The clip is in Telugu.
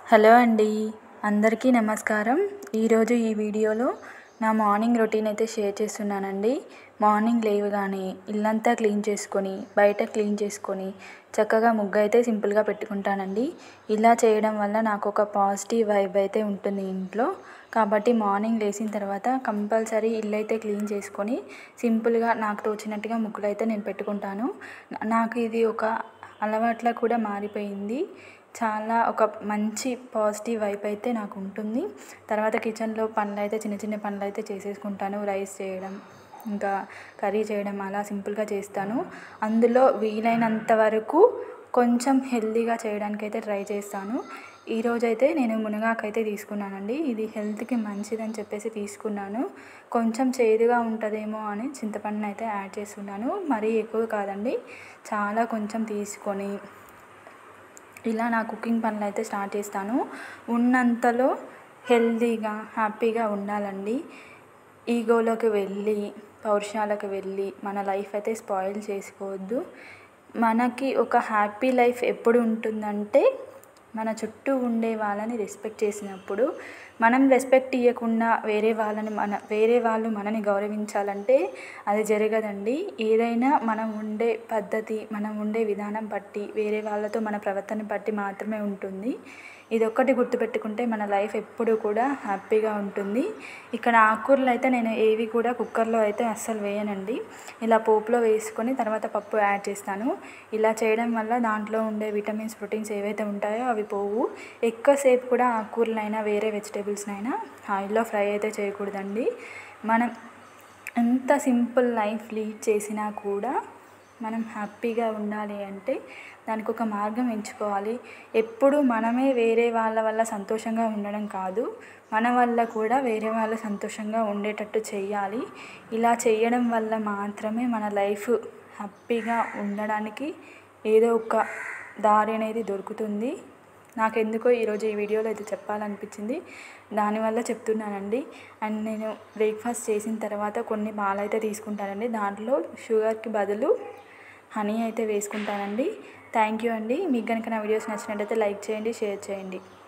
హలో అండి అందరికీ నమస్కారం ఈరోజు ఈ వీడియోలో నా మార్నింగ్ రొటీన్ అయితే షేర్ చేస్తున్నానండి మార్నింగ్ లేవగానే ఇల్లంతా క్లీన్ చేసుకొని బయట క్లీన్ చేసుకొని చక్కగా ముగ్గు అయితే సింపుల్గా పెట్టుకుంటానండి ఇలా చేయడం వల్ల నాకు ఒక పాజిటివ్ వైబ్ అయితే ఉంటుంది ఇంట్లో కాబట్టి మార్నింగ్ లేచిన తర్వాత కంపల్సరీ ఇల్లు అయితే క్లీన్ చేసుకొని సింపుల్గా నాకు తోచినట్టుగా ముగ్గులు అయితే నేను పెట్టుకుంటాను నాకు ఇది ఒక అలవాట్లా కూడా మారిపోయింది చాలా ఒక మంచి పాజిటివ్ వైబ్ అయితే నాకు ఉంటుంది తర్వాత కిచెన్లో పనులు అయితే చిన్న చిన్న పనులు అయితే చేసేసుకుంటాను రైస్ చేయడం ఇంకా కర్రీ చేయడం అలా సింపుల్గా చేస్తాను అందులో వీలైనంత వరకు కొంచెం హెల్తీగా చేయడానికి అయితే ట్రై చేస్తాను ఈరోజైతే నేను మునగాకు అయితే తీసుకున్నానండి ఇది హెల్త్కి మంచిదని చెప్పేసి తీసుకున్నాను కొంచెం చేదుగా ఉంటుందేమో అని చింతపండుని అయితే యాడ్ చేస్తున్నాను మరీ ఎక్కువ కాదండి చాలా కొంచెం తీసుకొని ఇలా నా కుకింగ్ పనులు అయితే స్టార్ట్ చేస్తాను ఉన్నంతలో హెల్తీగా హ్యాపీగా ఉండాలండి ఈగోలోకి వెళ్ళి పౌరుషాలకు వెళ్ళి మన లైఫ్ అయితే స్పాయిల్ చేసుకోవద్దు మనకి ఒక హ్యాపీ లైఫ్ ఎప్పుడు ఉంటుందంటే మన చుట్టూ ఉండే వాళ్ళని రెస్పెక్ట్ చేసినప్పుడు మనం రెస్పెక్ట్ ఇవ్వకుండా వేరే వాళ్ళని మన వేరే వాళ్ళు మనని గౌరవించాలంటే అది జరగదండి ఏదైనా మనం ఉండే పద్ధతి మనం ఉండే విధానం బట్టి వేరే వాళ్ళతో మన ప్రవర్తన బట్టి మాత్రమే ఉంటుంది ఇది ఒక్కటి గుర్తుపెట్టుకుంటే మన లైఫ్ ఎప్పుడు కూడా హ్యాపీగా ఉంటుంది ఇక్కడ ఆకుకూరలు అయితే నేను ఏవి కూడా కుక్కర్లో అయితే అస్సలు వేయనండి ఇలా పోపులో వేసుకొని తర్వాత పప్పు యాడ్ చేస్తాను ఇలా చేయడం వల్ల దాంట్లో ఉండే విటమిన్స్ ప్రోటీన్స్ ఏవైతే ఉంటాయో అవి పోవు ఎక్కువసేపు కూడా ఆకుకూరలైనా వేరే వెజిటేబుల్స్నైనా ఆయిల్లో ఫ్రై అయితే చేయకూడదండి మనం ఎంత సింపుల్ లైఫ్ లీడ్ చేసినా కూడా మనం హ్యాపీగా ఉండాలి అంటే దానికి ఒక మార్గం ఎంచుకోవాలి ఎప్పుడు మనమే వేరే వాళ్ళ వల్ల సంతోషంగా ఉండడం కాదు మన వల్ల కూడా వేరే వాళ్ళు సంతోషంగా ఉండేటట్టు చేయాలి ఇలా చేయడం వల్ల మాత్రమే మన లైఫ్ హ్యాపీగా ఉండడానికి ఏదో ఒక దారి అనేది దొరుకుతుంది నాకెందుకో ఈరోజు ఈ వీడియోలో అయితే చెప్పాలనిపించింది దానివల్ల చెప్తున్నానండి అండ్ నేను బ్రేక్ఫాస్ట్ చేసిన తర్వాత కొన్ని పాలైతే తీసుకుంటానండి దాంట్లో షుగర్కి బదులు హనీ అయితే వేసుకుంటానండి థ్యాంక్ యూ అండి మీకు కనుక నా వీడియోస్ నచ్చినట్టయితే లైక్ చేయండి షేర్ చేయండి